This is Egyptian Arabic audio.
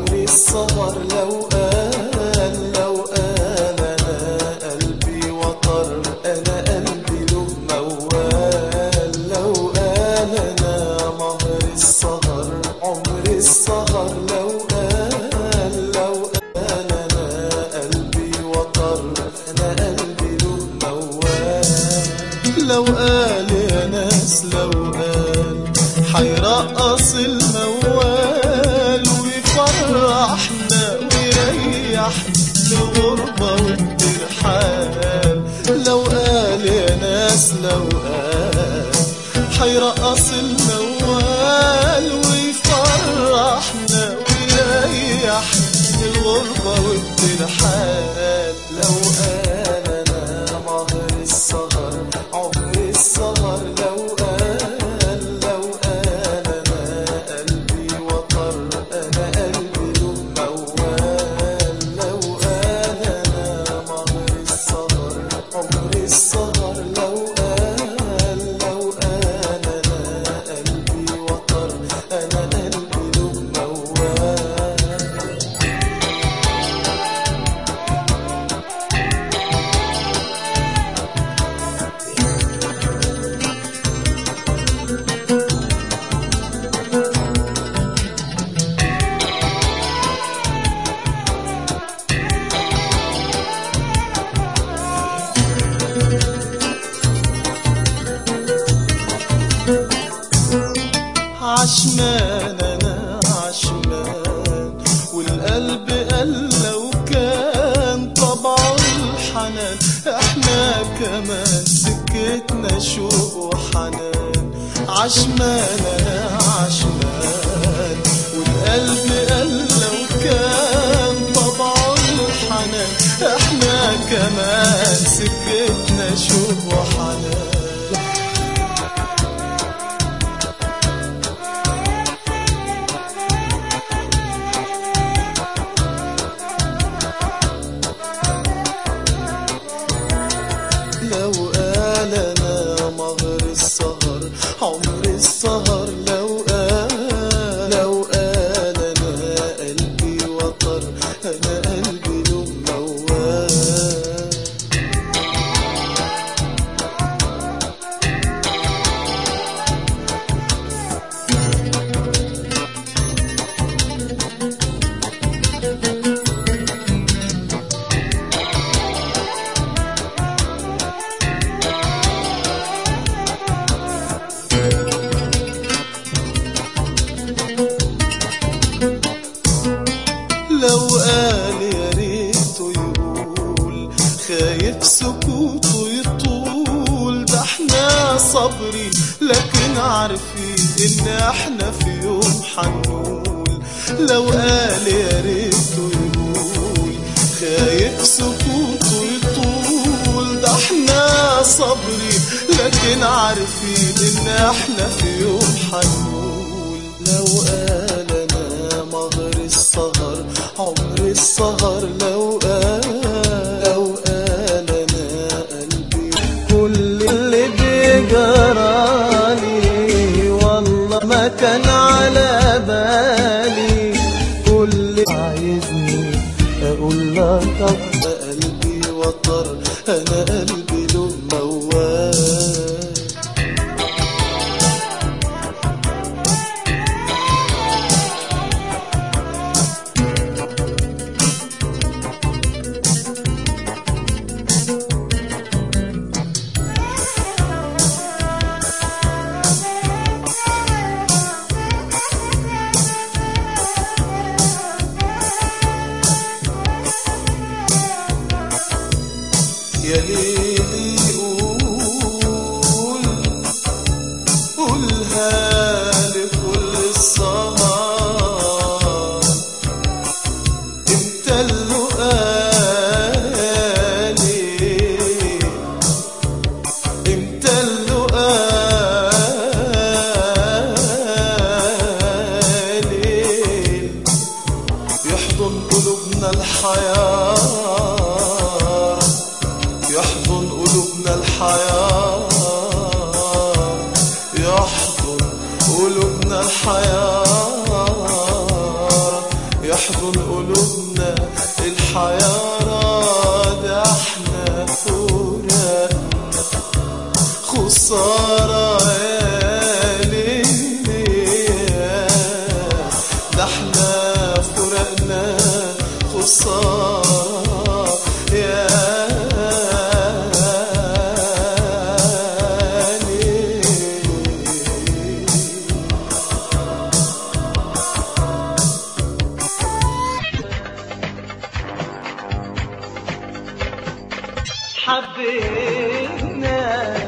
عمري السهر لو قال لو قال انا قلبي وطر انا قلبي له موال لو قال انا مهر السهر عمري السهر لو قال لو قال انا قلبي وطر انا قلبي له موال لو قال يا ناس لو قال حيرقص الموال ويفرحنا ويريحنا الغربة والترحال لو قال يا ناس لو قال حيرقص الموال ويفرحنا ويريحنا الغربة والترحال لو قال انا مهر السهر عمري السهر لو قال لو قال انا قلبي وطر انا قلبي له موال لو قال انا مهر السهر عمري السهر لو قال لو قال انا قلبي وطر انا قلبي له موال عشمان انا عشمان والقلب قال لو كان طبعه الحنان احنا كمان سكتنا شوق وحنان عشمان انا عشمان والقلب قال لو كان طبعه الحنان احنا كمان سكتنا شوق وحنان لو قال انا مهر السهر عمر السهر لو قال لو قال انا قلبي وطر انا قلبي له موال لو قال يا ريته يقول خايف سكوته يطول ده احنا صبري لكن عارفين ان احنا في يوم حنقول لو قال يا ريته يقول خايف سكوته يطول ده احنا صبري لكن عارفين ان احنا في يوم حنقول لو قال انا مهر السهر عمر السهر لو قال لو قال انا قلبي كل اللي بيجرالي والله ما كان على بالي كل عايزني اقول لك طب قلبي وطر انا قلبي له موال يا ليلي قول قولها لكل السهر انت اللقالي انت اللقالي يحضن قلوبنا الحياة يحضن قلوبنا الحياة يحضن قلوبنا الحياة يحضن قلوبنا الحياة ده احنا فراقنا خسارة يا ليلي ده احنا فراقنا خسارة يا ليلي حبينا